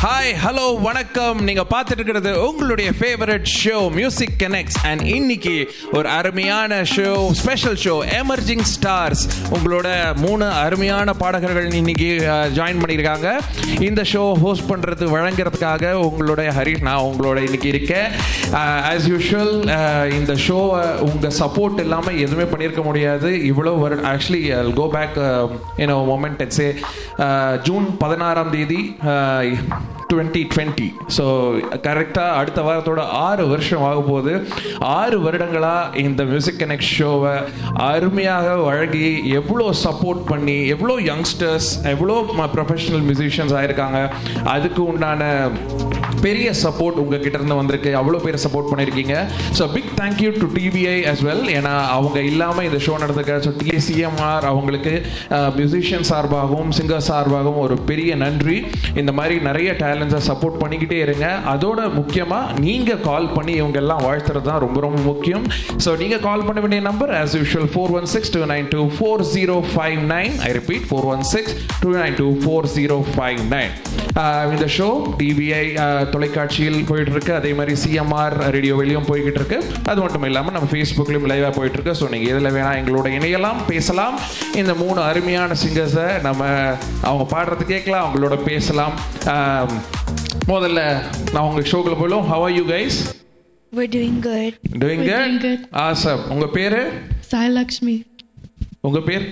Hi hello வணக்கம் நீங்க பார்த்துட்டு இருக்கிறது உங்களுடைய favourite show music connects and இன்னைக்கு ஒரு அருமையான show special show emerging stars உங்களோட மூணு அருமையான பாடகர்கள் இன்னைக்கு ஜாயின் பண்ணியிருக்காங்க இந்த ஷோ ஹோஸ்ட் பண்றது வழங்குறதுக்காக உங்களுடைய ஹரிஷ் நான் உங்களோட இன்னைக்கு இருக்கேன் ஆஸ் யூஷுவல் இந்த ஷோவை உங்க சப்போர்ட் இல்லாமல் எதுவுமே பண்ணியிருக்க முடியாது இவ்வளோ வருடம் actually go back you know moment say June பதினாறாம் தேதி டுவெண்ட்டி டுவெண்ட்டி ஸோ கரெக்டாக அடுத்த வாரத்தோட ஆறு வருஷம் ஆக போகுது ஆறு வருடங்களாக இந்த மியூசிக் கனெக்ட் ஷோவை அருமையாக வழங்கி எவ்வளோ சப்போர்ட் பண்ணி எவ்வளோ யங்ஸ்டர்ஸ் எவ்வளோ ப்ரொஃபஷனல் மியூசிஷியன்ஸ் ஆயிருக்காங்க அதுக்கு உண்டான பெரிய சப்போர்ட் உங்ககிட்ட இருந்து வந்திருக்கு அவ்வளோ பேர் சப்போர்ட் பண்ணியிருக்கீங்க so big thank you to TVI as well ஏன்னா அவங்க இல்லாமல் இந்த ஷோ நடந்துக்க ஸோ டிஎஸ்சிஎம்ஆர் அவங்களுக்கு மியூசிஷியன் சார்பாகவும் சிங்கர் சார்பாகவும் ஒரு பெரிய நன்றி இந்த மாதிரி நிறைய டேலண்ட்ஸை சப்போர்ட் பண்ணிக்கிட்டே இருங்க அதோட முக்கியமாக நீங்கள் கால் பண்ணி இவங்க எல்லாம் வாழ்த்துறது தான் ரொம்ப ரொம்ப முக்கியம் ஸோ நீங்கள் கால் பண்ண வேண்டிய number as usual four one six two nine two four zero five nine I repeat four one six two nine two four zero five nine இந்த ஷோ டிவிஐ தொலைக்காட்சியில் போயிட்டு இருக்கு அதே மாதிரி சிஎம்ஆர் ரேடியோவிலையும் போய்கிட்டு இருக்கு அது மட்டும் இல்லாமல் நம்ம ஃபேஸ்புக்லையும் லைவாக போயிட்டு இருக்கு ஸோ நீங்கள் எதில் வேணால் எங்களோட இணையலாம் பேசலாம் இந்த மூணு அருமையான சிங்கர்ஸை நம்ம அவங்க பாடுறது கேட்கலாம் அவங்களோட பேசலாம் ஆம், முதல்ல நான் உங்க ஷோக்குள்ள போயிடும் how are you guys We're doing good. Doing We're doing good good. Awesome உங்க பேரு Sai Lakshmi. உங்க பேர்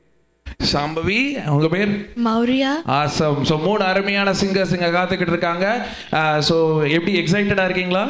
சாம்பவி உங்க பேர் Maurya, ஆசம் ஸோ மூணு அருமையான சிங்கர்ஸ் இங்க காத்துக்கிட்டு இருக்காங்க ஸோ எப்படி எக்ஸைட்டடா இருக்கீங்களா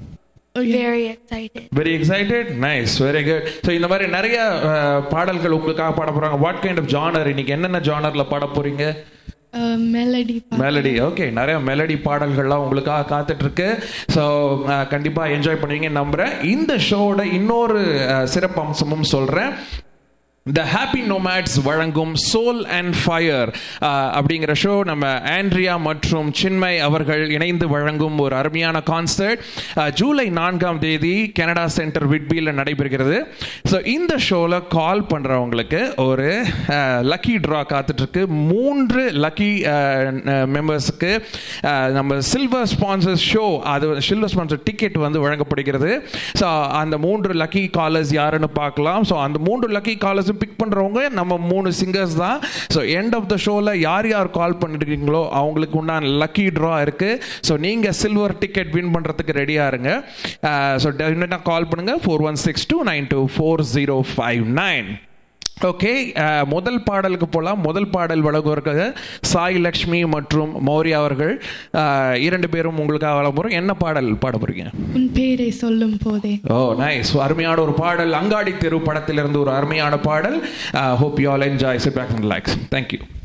very excited. Very excited nice very good so இந்த மாதிரி நிறைய அஹ், பாடல்கள் உங்களுக்காக பாட போறாங்க வாட் கைண்ட் ஆஃப் ஜானர் இன்னைக்கு என்னென்ன ஜானர்ல பாட போறீங்க Uh, melody. part. Melody okay நிறைய மெலடி பாடல்கள்லாம் உங்களுக்காக காத்துட்டு இருக்கு ஸோ கண்டிப்பா என்ஜாய் பண்ணுவீங்கன்னு நம்புறேன் இந்த ஷோவோட இன்னொரு அஹ், சிறப்பு அம்சமும் சொல்றேன் த ஹாப்பி நோமேட்ஸ் வழங்கும் சோல் அண்ட் ஃபயர் அப்படிங்கிற ஷோ நம்ம ஆண்ட்ரியா மற்றும் சின்மய் அவர்கள் இணைந்து வழங்கும் ஒரு அருமையான கான்சர்ட் ஜூலை நான்காம் தேதி கனடா சென்டர் விட்பியில் நடைபெறுகிறது ஸோ இந்த ஷோவில் கால் பண்ணுறவங்களுக்கு ஒரு லக்கி ட்ரா காத்துட்ருக்கு மூன்று லக்கி மெம்பர்ஸுக்கு நம்ம சில்வர் ஸ்பான்சர் ஷோ அது சில்வர் ஸ்பான்சர் டிக்கெட் வந்து வழங்கப்படுகிறது ஸோ அந்த மூன்று லக்கி காலர்ஸ் யாருன்னு பார்க்கலாம் ஸோ அந்த மூன்று லக்கி காலர்ஸும் பிக் பண்ணுறவங்க நம்ம மூணு சிங்கர்ஸ் தான் ஸோ எண்ட் ஆஃப் த ஷோவில் யார் யார் கால் பண்ணிருக்கீங்களோ அவங்களுக்கு உண்டான லக்கி ட்ரா இருக்குது ஸோ நீங்கள் சில்வர் டிக்கெட் வின் பண்ணுறதுக்கு ரெடியாக இருங்க ஸோ டெஃபினட்டாக கால் பண்ணுங்கள் four one six two nine two four zero five nine okay முதல் பாடலுக்கு போகலாம் முதல் பாடல் வழங்குவதற்காக சாய் லக்ஷ்மி மற்றும் மௌரியா அவர்கள் அஹ், இரண்டு பேரும் உங்களுக்காக வழங்க போகிறோம் என்ன பாடல் பாட போறீங்க உன் பேரை சொல்லும் போதே ஓ நைஸ் அருமையான ஒரு பாடல் அங்காடி தெரு படத்திலிருந்து ஒரு அருமையான பாடல் hope you all enjoy sit back and relax thank you